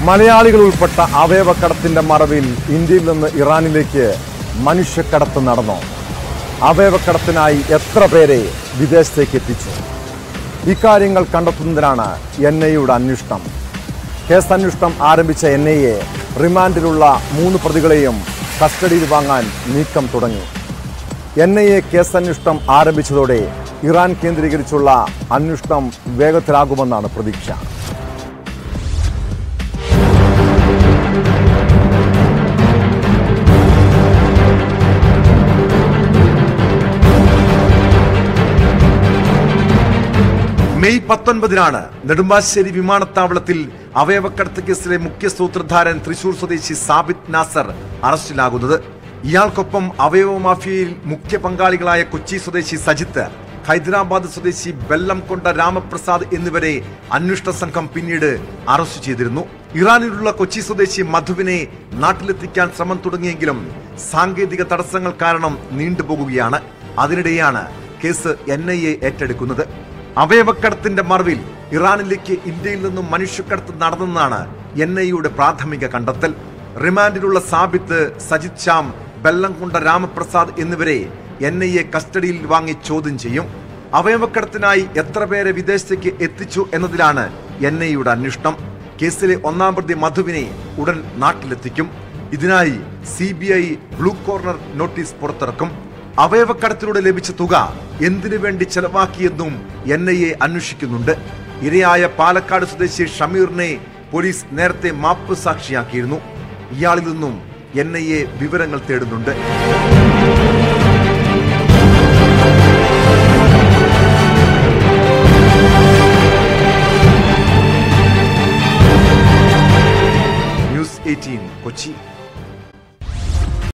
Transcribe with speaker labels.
Speaker 1: മലയാളികൾ ഉൾപ്പെട്ട അവയവക്കടത്തിന്റെ മറവിൽ ഇന്ത്യയിൽ നിന്ന് ഇറാനിലേക്ക് മനുഷ്യക്കടത്ത് നടന്നു അവയവക്കടത്തിനായി എത്ര പേരെ വിദേശത്തേക്ക് എത്തിച്ചു ഇക്കാര്യങ്ങൾ കണ്ടെത്തുന്നതിനാണ് എൻ ഐയുടെ അന്വേഷണം കേസ് അന്വേഷണം ആരംഭിച്ച എൻ ഐ എ റിമാൻഡിലുള്ള മൂന്ന് പ്രതികളെയും കസ്റ്റഡിയിൽ വാങ്ങാൻ നീക്കം തുടങ്ങി എൻ ഐ എ കേസ് അന്വേഷണം ആരംഭിച്ചതോടെ ഇറാൻ കേന്ദ്രീകരിച്ചുള്ള അന്വേഷണം വേഗത്തിലാകുമെന്നാണ് പ്രതീക്ഷ മെയ് പത്തൊൻപതിനാണ് നെടുമ്പാശ്ശേരി വിമാനത്താവളത്തിൽ അവയവക്കടത്ത് കേസിലെ മുഖ്യ സൂത്രധാരൻ തൃശൂർ സ്വദേശി സാബിത് നാസർ അറസ്റ്റിലാകുന്നത് ഇയാൾക്കൊപ്പം അവയവ മാഫിയയിൽ മുഖ്യ പങ്കാളികളായ കൊച്ചി സ്വദേശി സജിത്ത് ഹൈദരാബാദ് സ്വദേശി ബെല്ലംകൊണ്ട രാമപ്രസാദ് എന്നിവരെ അന്വേഷണ സംഘം പിന്നീട് അറസ്റ്റ് ചെയ്തിരുന്നു ഇറാനിലുള്ള കൊച്ചി സ്വദേശി മധുവിനെ നാട്ടിലെത്തിക്കാൻ ശ്രമം തുടങ്ങിയെങ്കിലും സാങ്കേതിക തടസ്സങ്ങൾ കാരണം നീണ്ടുപോകുകയാണ് അതിനിടെയാണ് കേസ് എൻ ഐ എ ഏറ്റെടുക്കുന്നത് അവയവക്കടത്തിന്റെ മറവിൽ ഇറാനിലേക്ക് ഇന്ത്യയിൽ നിന്നും മനുഷ്യക്കടത്ത് നടന്നെന്നാണ് എൻ ഐയുടെ പ്രാഥമിക കണ്ടെത്തൽ റിമാൻഡിലുള്ള സാബിത്ത് സജിത് ശ്യാം ബെല്ലംകൊണ്ട രാമപ്രസാദ് എന്നിവരെ എൻ ഐ എ കസ്റ്റഡിയിൽ വാങ്ങി ചോദ്യം ചെയ്യും അവയവക്കടത്തിനായി എത്ര പേരെ വിദേശത്തേക്ക് എത്തിച്ചു എന്നതിലാണ് എൻ ഐയുടെ അന്വേഷണം കേസിലെ ഒന്നാം പ്രതി മധുവിനെ ഉടൻ നാട്ടിലെത്തിക്കും ഇതിനായി C B I blue corner notice പുറത്തിറക്കും അവയവക്കടത്തിലൂടെ ലഭിച്ച തുക എന്തിനു വേണ്ടി ചെലവാക്കിയെന്നും എൻ ഐ എ അന്വേഷിക്കുന്നുണ്ട് ഇരയായ പാലക്കാട് സ്വദേശി ഷമീറിനെ പോലീസ് നേരത്തെ മാപ്പ് സാക്ഷിയാക്കിയിരുന്നു ഇയാളിൽ നിന്നും എൻ ഐ എ വിവരങ്ങൾ തേടുന്നുണ്ട് ന്യൂസ് എയ്റ്റീൻ കൊച്ചി